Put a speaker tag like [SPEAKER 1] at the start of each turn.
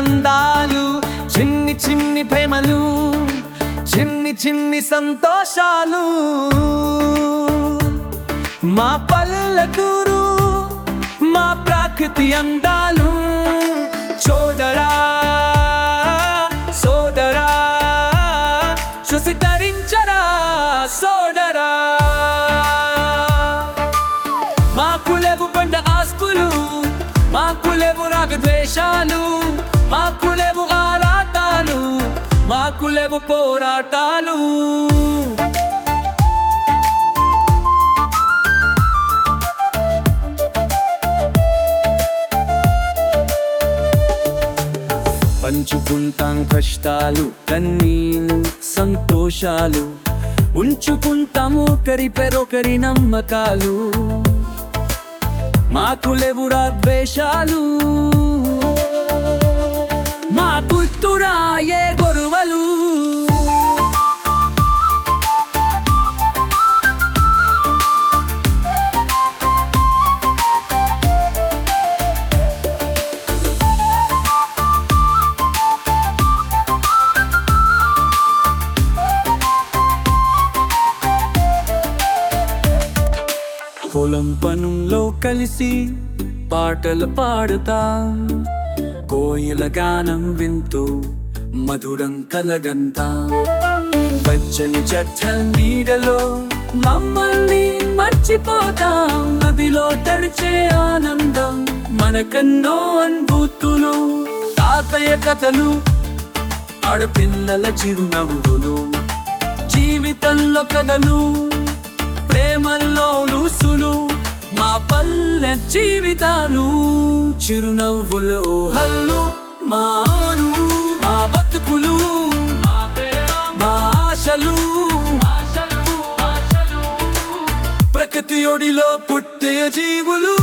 [SPEAKER 1] అందాలు చిన్ని చిన్ని ప్రేమలు చిన్ని చిన్ని సంతోషాలు మా పల్లెటూరు మా ప్రకృతి అందాలు చోదరా సోదరా చూసి తరించరా సోదరా మాకు లేవు బండ ఆస్తులు మాకు లేవు రాగద్వేషాలు మాకు లేవు ఆరాటాలు మాకు లేవు పోరాటాలు పంచుకుంటాం కష్టాలు కన్నీళ్ళు సంతోషాలు ఉంచుకుంటాము ఒకరి పెరొకరి నమ్మకాలు మాకు లేవురా ద్వేషాలు మా పుట్టురాయే గొరువలు పొలం పనుల్లో కలిసి పాటలు పాడుతా కోయిల గానం వింటూ మధురం కలగంతా పచ్చని చెట్ల నీడలో మమ్మల్ని మర్చిపోతాం నదిలో తడిచే ఆనందం మనకన్నో అనుభూతులు తాతయ్య కథలు ఆడపిల్లల చిరునవ్వులు జీవితంలో కథలు ప్రేమల్లో లూసులు మా పల్లె జీవితాలు చిరునవ్వులు ఊహలు మాను మా బతుకులు మా ఆశలు ప్రకృతి ఒడిలో పుట్టే జీవులు